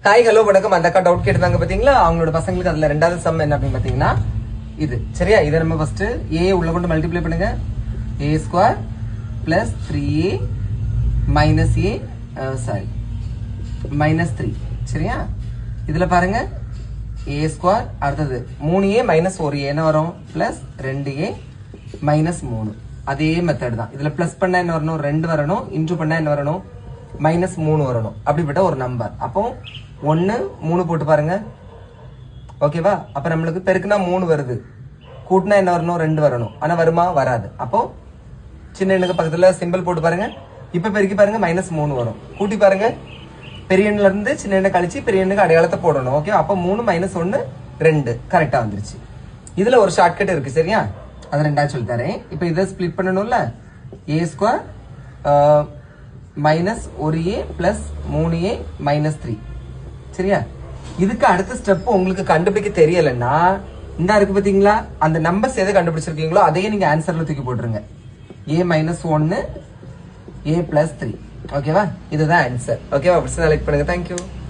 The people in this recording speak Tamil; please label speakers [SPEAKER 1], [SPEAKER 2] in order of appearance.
[SPEAKER 1] ஹாய் ஹலோ வணக்கம் அந்த அக்கா டவுட் கேட்டிருந்தாங்க பாத்தீங்களா அவங்களோட பசங்களுக்கு அதுல ரெண்டாவது சம் என்ன அப்படின்னு பாத்தீங்கன்னா இது சரியா இதை நம்ம ஃபர்ஸ்ட் ஏ உள்ள கொண்டு மல்டிப்ளை பண்ணுங்க A square plus three A minus A sorry minus three சரியா இதுல பாருங்க ஏ ஸ்கொயர் அடுத்தது மூணு ஏ மைனஸ் ஒரு ஏ என்ன வரும் பிளஸ் ரெண்டு ஏ மைனஸ் மூணு அதே மெத்தட் தான் இதுல பிளஸ் பண்ணா என்ன வரணும் ரெண்டு வரணும் இன்ட்ரு பண்ணா என்ன வரணும் மைனஸ் மூணு வரணும் அப்படிப்பட்ட ஒரு நம்பர் அப்போ ஒன்னு மூணு போட்டு பாருங்க ஓகேவா அப்ப நம்மளுக்கு பெருக்குனா மூணு வருது கூட்டினா என்ன வரணும் ரெண்டு வரணும் ஆனா வருமா வராது அப்போ சின்ன எண்ணுக்கு பக்கத்துல சிம்பிள் போட்டு பாருங்க இப்ப பெருக்கி பாருங்க மைனஸ் மூணு வரும் கூட்டி பாருங்க பெரிய எண்ணுல இருந்து சின்ன எண்ணை கழிச்சு பெரிய எண்ணுக்கு அடையாளத்தை போடணும் ஓகே அப்போ மூணு மைனஸ் ஒன்னு ரெண்டு கரெக்டா வந்துருச்சு இதுல ஒரு ஷார்ட்கட் இருக்கு சரியா அதை ரெண்டா சொல்லி தரேன் இப்போ இதை ஸ்ப்ளிட் பண்ணணும்ல ஏ ஸ்கொயர் மைனஸ் ஒரு ஏ பிளஸ் மூணு ஏ மைனஸ் த்ரீ சரியா இதுக்கு அடுத்த ஸ்டெப் உங்களுக்கு கண்டுபிடிக்க தெரியலன்னா இந்த இருக்கு பாத்தீங்களா அந்த நம்பர்ஸ் எதை கண்டுபிடிச்சிருக்கீங்களோ அதையே நீங்க ஆன்சர்ல தூக்கி போட்டுருங்க ஏ மைனஸ் ஒன்னு ஏ பிளஸ் த்ரீ ஓகேவா இதுதான் ஆன்சர் ஓகேவா அப்படி செலக்ட் பண்ணுங்க தேங்க்யூ